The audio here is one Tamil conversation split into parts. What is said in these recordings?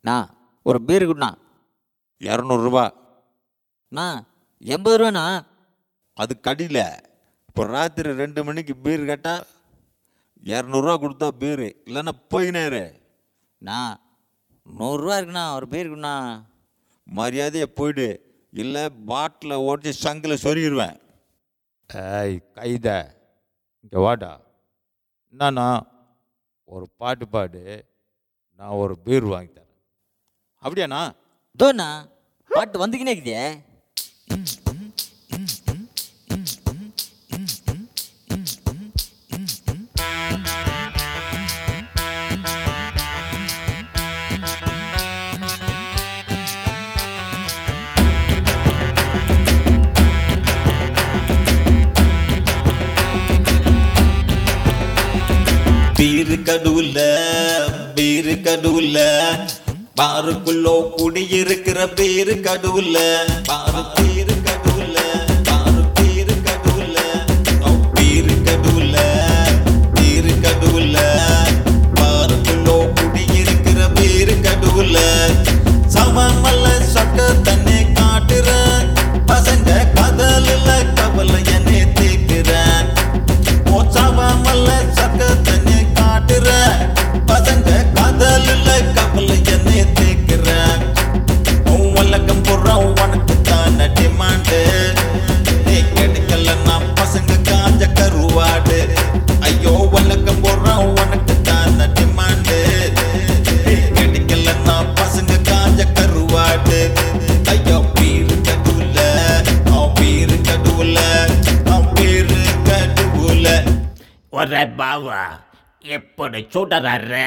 நான் ஒரு பீர் குண்ணா இரநூறுபா நான் எண்பது ரூபாண்ணா அது கடியில் இப்போ ராத்திரி ரெண்டு மணிக்கு பீர் கேட்டால் இரநூறுவா கொடுத்தா பீரு இல்லைன்னா போயினேரு நான் நூறுரூவா இருக்குண்ணா ஒரு பீர் குண்ணா மரியாதையை போயிடு இல்லை பாட்டில் ஓடிச்சு சங்கில் சொருகிடுவேன் ஏய் கைத இங்கே வாடா என்னண்ணா ஒரு பாட்டு பாடு நான் ஒரு பீர் வாங்கி தரேன் அப்படியாண்ணா தோண்ணா பாட்டு வந்துக்கினே இருக்குதே பீரு கடுவுல பீரு கடுவுல பாருக்குள்ளோ குடியிருக்கிற பேரு கடுவுல பாரு பேரு கடுவுல பாரு பேரு கடுவுல ஓ, பீரு கடுவுல பீரு கடுவுல பாருக்குள்ளோ குடியிருக்கிற பேரு கடுவுல சமமல்ல சக்க தண்ணி காட்டுற பசங்க கதலில் கவலையனே தீர்க்கிறேன் மல்ல சக்க தண்ணி காட்டுற பசங்க காதலில் கவலை என்னை தேக்கிற உலகம் புற உனக்கு தான டிமாண்டு நீ கிடைக்கல நான் பசங்க காஞ்ச கருவாடு ஐயோ உலகம் புற உனக்கு தான டிமாண்டு நீ கிடைக்கல நான் பசங்க காஞ்ச கருவாடு ஐயோ பீரு கடுவுல அவன் பீரு கடுவுல அவன் பீரு கடுவுல ఒరే బావా ఎప్పుడు చూడరా రే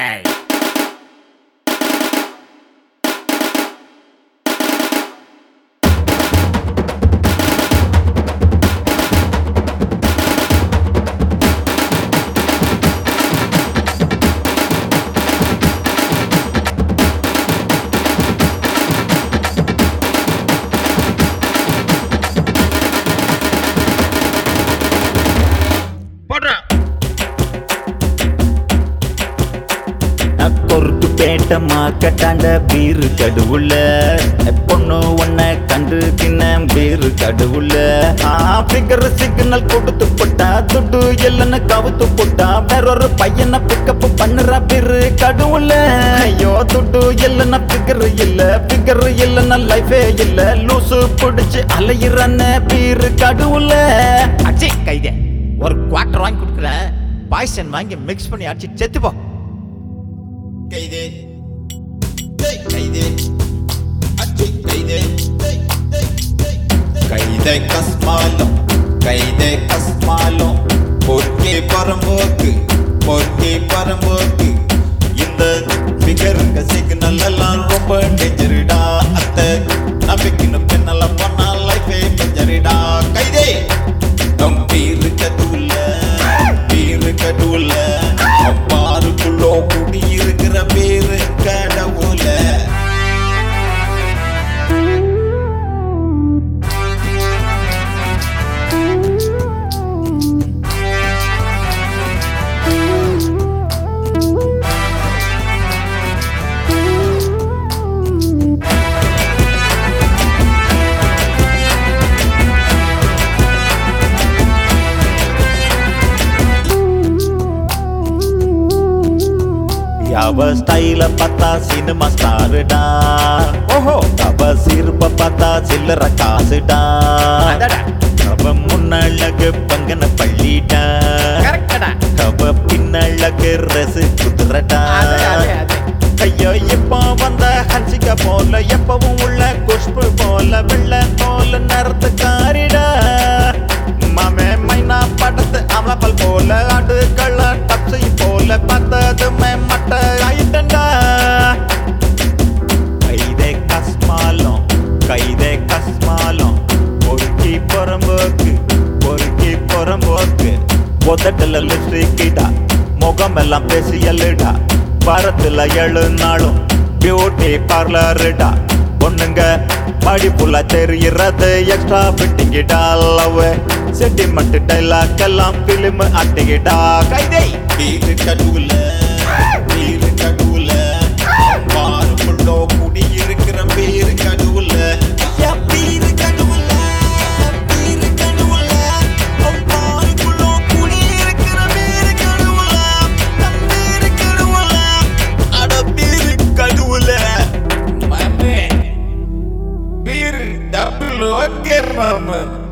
கொருக்கு பேட்ட மாக்கட்டாண்ட பீரு கடுவுல பொண்ணு உன்னை கண்டு தின்ன பீரு கடுவுல பிகர் சிக்னல் கொடுத்து போட்டா துட்டு இல்லைன்னு கவுத்து போட்டா வேறொரு பையனை பிக்கப் பண்ணுற பீரு கடுவுல ஐயோ துட்டு இல்லைன்னா பிகர் இல்ல பிகர் இல்லைன்னா லைஃபே இல்ல லூசு பிடிச்சு அலையிறன்னு பீரு கடுவுல அச்சி கைதே ஒரு குவார்டர் வாங்கி கொடுக்குறேன் பாய்சன் வாங்கி மிக்ஸ் பண்ணி அடிச்சு செத்துப்போ கைதே டேய் கைதே அச்சி கைதே டேய் டேய் டேய் கைதே கஸ்மாலம் கைதே கஸ்மாலம் பொறுக்கே பரம்போக்கு பொறுக்கே பரம்போக்கு இந்த பிகருங்க சிக்னல் எல்லாம் ரொம்ப டேஞ்சரிடா அத்தை நம்பிக்கின்னு பின்னெல்லாம் பண்ணா லைஃபே பெஞ்சரிடா கைதே நம் பீரு கட்டுல பீரு கட்டுல பாருக்குள்ளோ குடியிருக்கிற பேரு கடவுள அவ ஸ்டைல பார்த்தா சினிமா ஸ்டாருடா ஓஹோ அவ சிரிப்ப பார்த்தா சில்லற காசுடா அவ முன்னழகு பங்கன பள்ளிடா அவ பின்னழகு ரசு குதிரடா ஐயோ இப்போ வந்த ஹன்சிகா போல எப்பவும் உள்ள குஷ்பு போல வெள்ள போல நரத்து காரிடா மாமே மைனா படத்து அமலப்பல் போல ஆடு கள்ள டப்ஸை போல பார்த்ததுமே மட்ட ஆயிட்டண்டா கைதே கஸ்மாலம் கைதே கஸ்மாலம் பொறுக்கி புறம்போக்கு பொறுக்கி புறம்போக்கு உதட்டுல லிப்ஸ்டிக்கிடா முகம் எல்லாம் பேசி எழுடா வாரத்துல ஏழு நாளும் பியூட்டி பார்லருடா பொண்ணுங்க படிப்புல தெரிகிறது எக்ஸ்ட்ரா ஃபிட்டிங்கிடா லவ் சென்டிமெண்ட் டைலாக் எல்லாம் பிலிம் அட்டிக்கிட்டா கைதை பீரு கடுவுல பீரு கடுவுல பாருக்குள்ளோ ஓகே மாமா